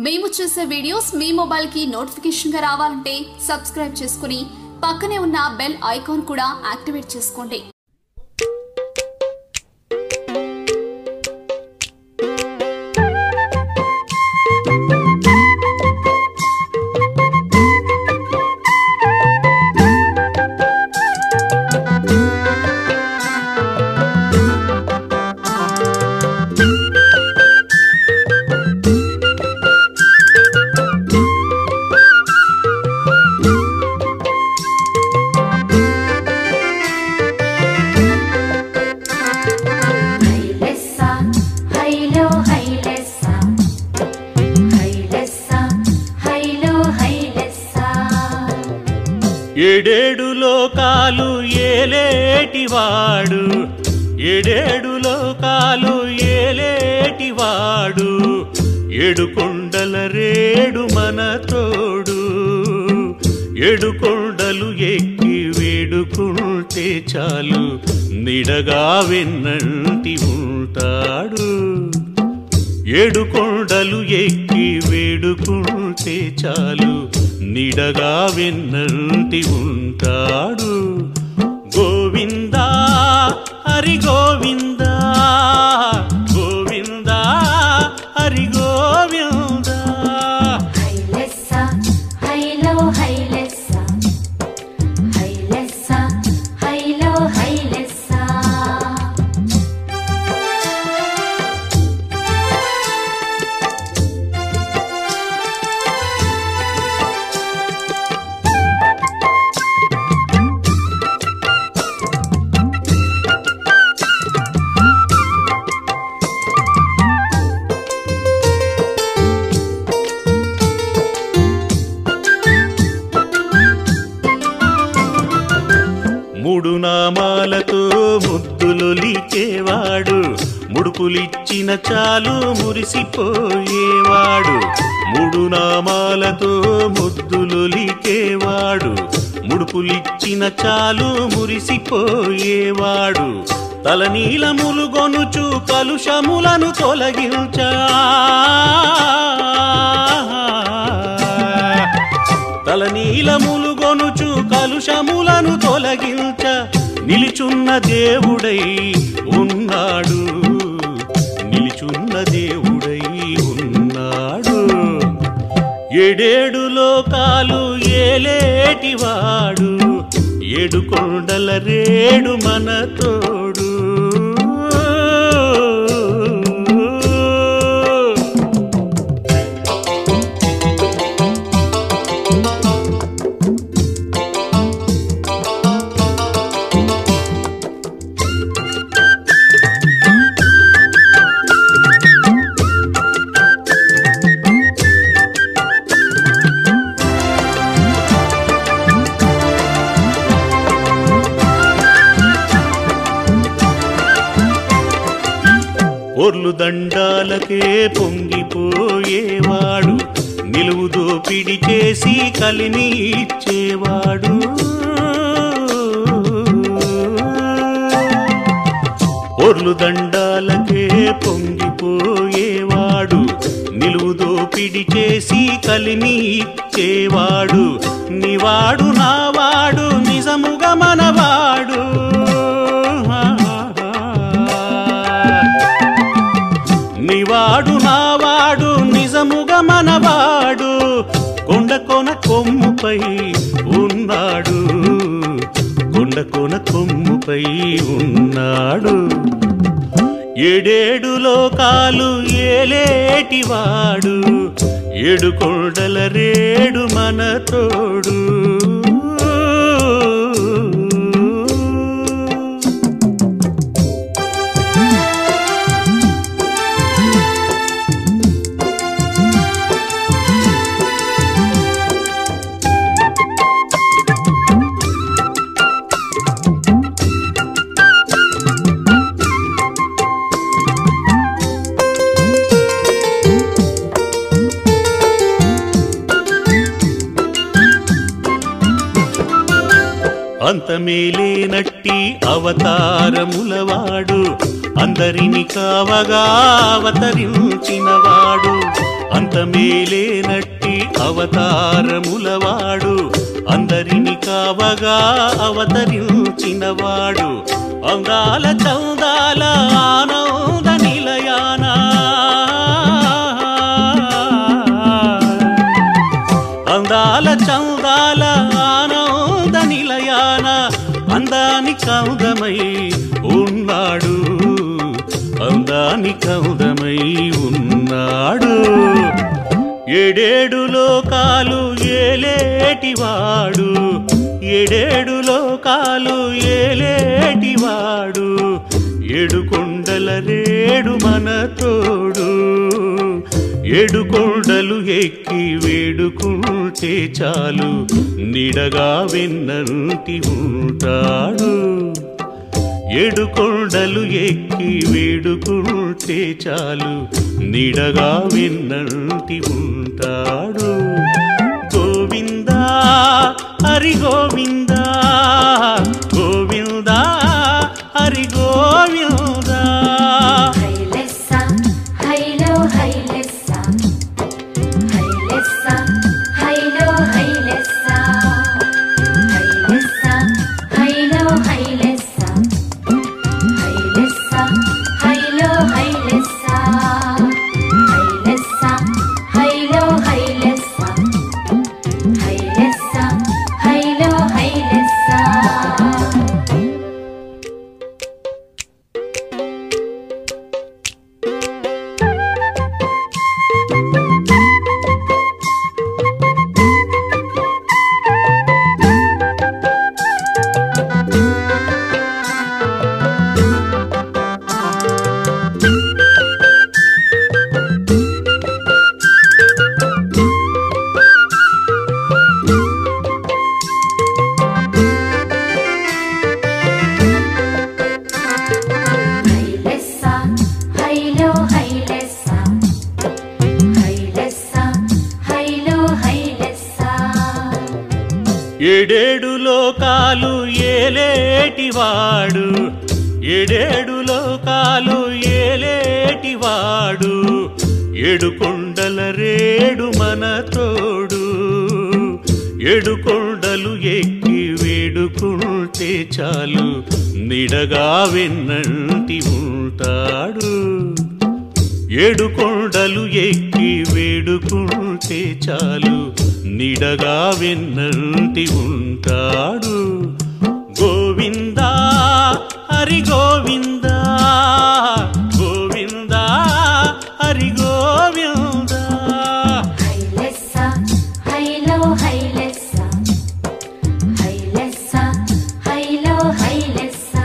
మేము చేసే వీడియోస్ మీ మొబైల్కి నోటిఫికేషన్గా రావాలంటే సబ్స్క్రైబ్ చేసుకుని పక్కనే ఉన్న బెల్ ఐకాన్ కూడా యాక్టివేట్ చేసుకోండి హైలెస్సా హైలో హైలెస్సా హైలెస్సా హైలో హైలెస్సా ఏడేడు లోకాలు ఏలేటివాడు ఏడేడు లోకాలు ఏలేటివాడు ఏడు కొండల రేడు మన తోడు ఏడు కొండలు ఎక్కి వేడుకుంటే చాలు నిడగా వెన్నంటి ఉంటాడు ఏడు కొండలు ఎక్కి వేడుకుంటే చాలు నిడగా వెన్నంటి ఉంటాడు గోవిందా హరి గోవిందా గోవిందా హరి గోవిందా హైలెస్సా హైలో హైలెస్సా హైలెస్సా హైలో హైలెస్సా మూడు నామాలతో ముద్దులు లీకేవాడు ముడుపులిచ్చిన చాలు మురిసిపోయేవాడు మూడు నామాలతో ముద్దులు లీకేవాడు ముడుపులిచ్చిన చాలు మురిసిపోయేవాడు తలనీలములు గొనుచు కలుషములను తొలగించా తలనీలములు గొనుచు కలుషములను తొలగించ నిలిచున్న దేవుడై ఉన్నాడు నిలిచున్న దేవుడై ఉన్నాడు ఏడేడు లోకాలు ఏలేటివాడు ఏడు కొండల రేడు మన తోడు పొర్లు దండాలకే పొంగిపోయేవాడు నిలువు దోపిడి చేసి కలిని ఇచ్చేవాడు పొర్లు దండాలకే పొంగిపోయేవాడు నిలువు దోపిడి చేసి కలిని ఇచ్చేవాడు నివాడు నావాడు నిజముగా మనవాడు నివాడు నావాడు నిజముగా మనవాడు కొండ కొన కొమ్ముపై ఉన్నాడు కొండ కొన కొమ్ముపై ఉన్నాడు ఏడేడు లోకాలు ఏలేటివాడు ఏడు కొండల రేడు మన తోడు అంతమేలేనట్టి అవతారములవాడు అందరిని కావగా అవతరించినవాడు అంతమేలేనట్టి అవతారములవాడు అందరిని కావగా అవతరించినవాడు అందాల చౌదాల ఆనంద నిలయానా అందాల చౌదాల ఆనంద నిలయాన అందాని కౌదమై ఉన్నాడు అందాని కౌదమై ఉన్నాడు ఏడేడు లోకాలు ఏలేటివాడు ఏడేడు లోకాలు ఏలేటివాడు ఏడు కొండల రేడు మన తోడు ఏడు కొండలు ఎక్కి వేడుకుంటే చాలు నిడగా వెన్నంటి ఉంటాడు ఏడు కొండలు ఎక్కి వేడుకుంటే చాలు నిడగా వెన్నంటి ఉంటాడు గోవిందా హరి గోవిందా గోవిందా హరి గోవిందా హైలెస్సా హైలో హైలెస్సా హైలెస్సా హైలో హైలెస్సా హైలెస్సా హైలో హైలెస్సా హైలెస్సా హైలో హైలెస్సా హైలెస్సా హైలో హైలెస్సా హైలెస్సా హైలో హైలెస్సా హైలెస్సా హైలో హైలెస్సా హైలెస్సా హైలో హైలెస్సా ఏడేడు లోకాలు ఏలేటివాడు ఏడేడు లోకాలు ఏలేటివాడు ఏడు కొండల రేడు మన తోడు ఏడు కొండలు ఎక్కి వేడుకుంటే చాలు నిడగా వెన్నంటి ఉంటాడు ఏడు కొండలు ఎక్కి వేడుకుంటే చాలు నిడగా వెన్నంటి ఉంటాడు గోవిందా హరి గోవిందా గోవిందా హరి గోవిందా హైలెస్సా హైలో హైలెస్సా హైలెస్సా హైలో హైలెస్సా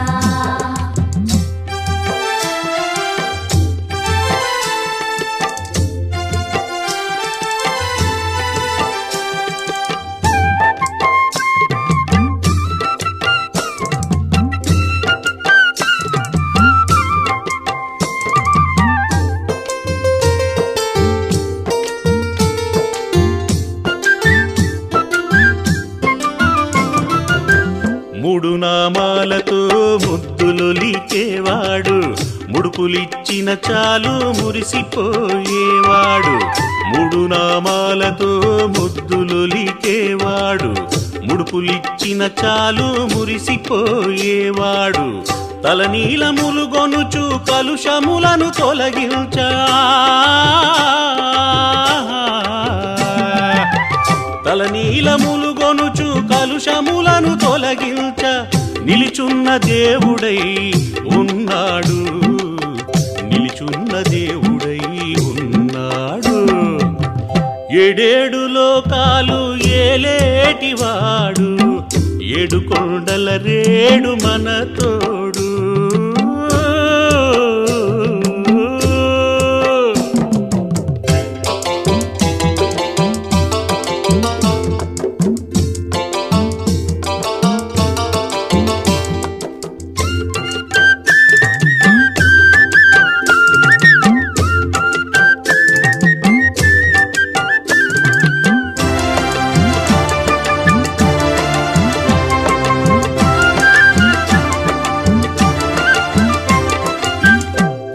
మూడు నామాలతో ముద్దులొలికేవాడు ముడుపులిచ్చిన చాలు మురిసిపోయేవాడు మూడు నామాలతో ముద్దులొలికేవాడు ముడుపులిచ్చిన చాలు మురిసిపోయేవాడు తలనీలములు గొనుచు కలుషములను తొలగించా తలనీలములు గొనుచు కలుషములను తొలగించ నిలిచున్న దేవుడై ఉన్నాడు నిలిచున్న దేవుడై ఉన్నాడు ఏడేడు లోకాలు ఏలేటివాడు ఏడు కొండల రేడు మన తోడు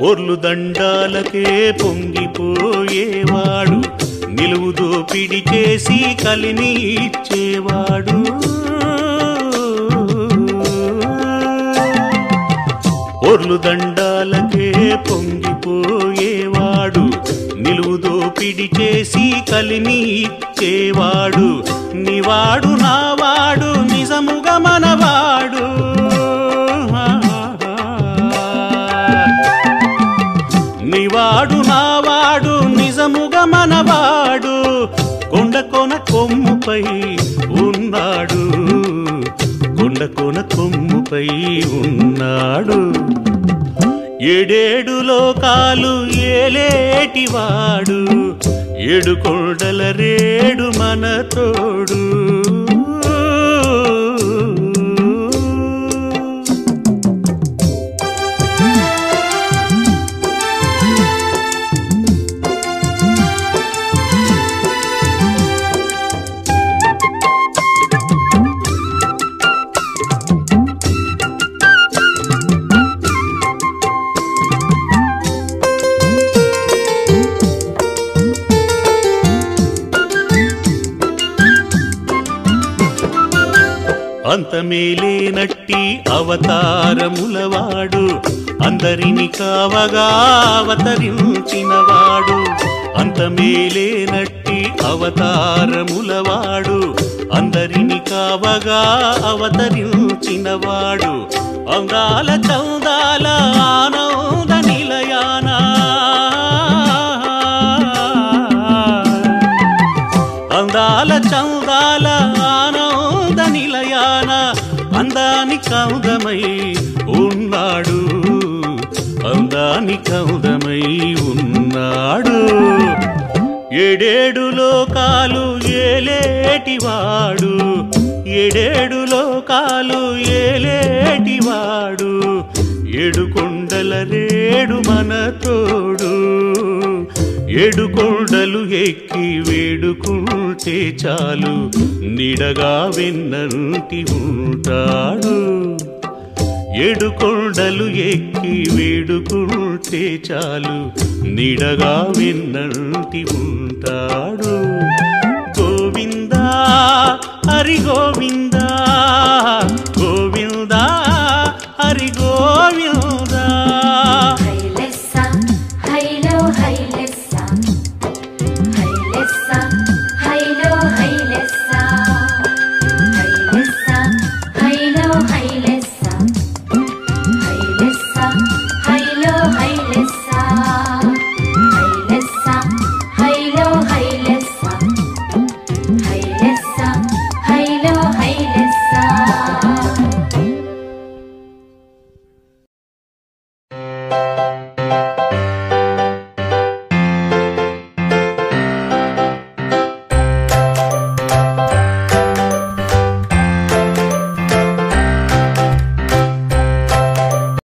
పొర్లు దండాలకే పొంగిపోయేవాడు నిలువు దోపిడి చేసి కలిని ఇచ్చేవాడు పొర్లు దండాలకే పొంగిపోయేవాడు నిలువు దోపిడి చేసి కలిని ఇచ్చేవాడు నివాడు నావాడు నిజముగా మనవాడు నివాడు నావాడు నిజముగా మనవాడు కొండ కొన కొమ్ముపై ఉన్నాడు కొండ కొన కొమ్ముపై ఉన్నాడు ఏడేడు లోకాలు ఏలేటివాడు ఏడు కొండల రేడు మన తోడు అంతమేలేనట్టి అవతారములవాడు అందరిని కావగా అవతరించినవాడు అంతమేలేనట్టి అవతారములవాడు అందరిని కావగా అవతరించినవాడు అందాల చౌదాల ఆనంద నిలయానా అందాల చందాల ఆనంద నిలయాన అందాని కౌదమై ఉన్నాడు అందాని కౌదమై ఉన్నాడు ఏడేడు లోకాలు ఏలేటివాడు ఏడేడు లోకాలు ఏలేటివాడు ఏడు కొండల రేడు మన తోడు ఏడు కొండలు ఎక్కి వేడుకుంటే చాలు నిడగా వెన్నంటి ఉంటాడు ఏడు కొండలు ఎక్కి వేడుకుంటే చాలు నిడగా వెన్నంటి ఉంటాడు గోవిందా హరి గోవిందా